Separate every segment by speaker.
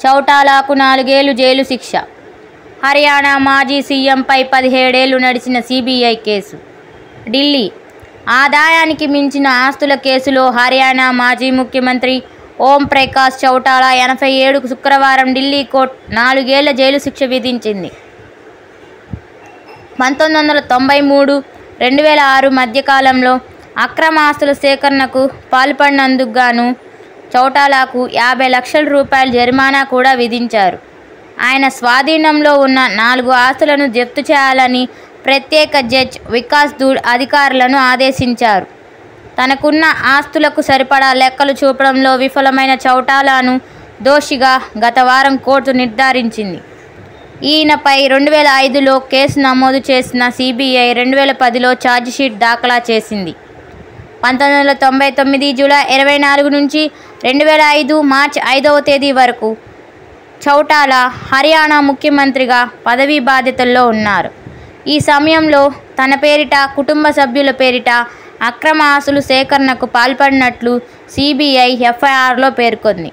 Speaker 1: చౌటాలాకు నాలుగేళ్లు జైలు శిక్ష హర్యానా మాజీ సీఎంపై పదిహేడేళ్లు నడిచిన సిబిఐ కేసు ఢిల్లీ ఆదాయానికి మించిన ఆస్తుల కేసులో హర్యానా మాజీ ముఖ్యమంత్రి ఓం ప్రకాష్ చౌటాలా ఎనభై ఏడుకు శుక్రవారం ఢిల్లీ కోర్టు నాలుగేళ్ల జైలు శిక్ష విధించింది పంతొమ్మిది వందల తొంభై మూడు రెండు వేల ఆరు మధ్యకాలంలో అక్రమ ఆస్తుల సేకరణకు పాల్పడినందుకు గాను చౌటాలాకు యాభై లక్షల రూపాయల జరిమానా కూడా విధించారు ఆయన స్వాధీనంలో ఉన్న నాలుగు ఆస్తులను జప్తు చేయాలని ప్రత్యేక జడ్జ్ వికాస్ దూడ్ అధికారులను ఆదేశించారు తనకున్న ఆస్తులకు సరిపడా లెక్కలు చూపడంలో విఫలమైన చౌటాలాను దోషిగా గత వారం కోర్టు నిర్ధారించింది ఈయనపై రెండు వేల ఐదులో కేసు నమోదు చేసిన సిబిఐ రెండు వేల పదిలో ఛార్జిషీట్ దాఖలా చేసింది పంతొమ్మిది వందల తొంభై తొమ్మిది జూలై ఇరవై నాలుగు నుంచి రెండు వేల ఐదు మార్చి ఐదవ తేదీ వరకు చౌటాలా హర్యానా ముఖ్యమంత్రిగా పదవీ బాధ్యతల్లో ఉన్నారు ఈ సమయంలో తన పేరిట కుటుంబ సభ్యుల పేరిట అక్రమ ఆస్తులు సేకరణకు పాల్పడినట్లు సిబిఐ ఎఫ్ఐఆర్లో పేర్కొంది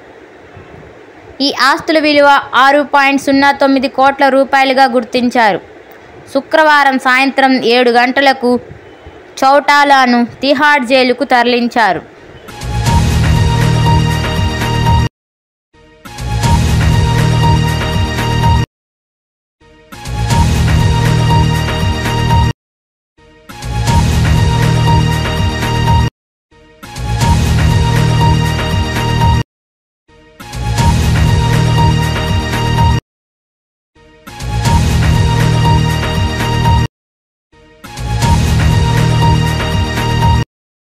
Speaker 1: ఈ ఆస్తుల విలువ ఆరు పాయింట్ సున్నా తొమ్మిది కోట్ల రూపాయలుగా గుర్తించారు శుక్రవారం సాయంత్రం ఏడు గంటలకు చౌటాలాను తిహాడ్ జైలుకు తరలించారు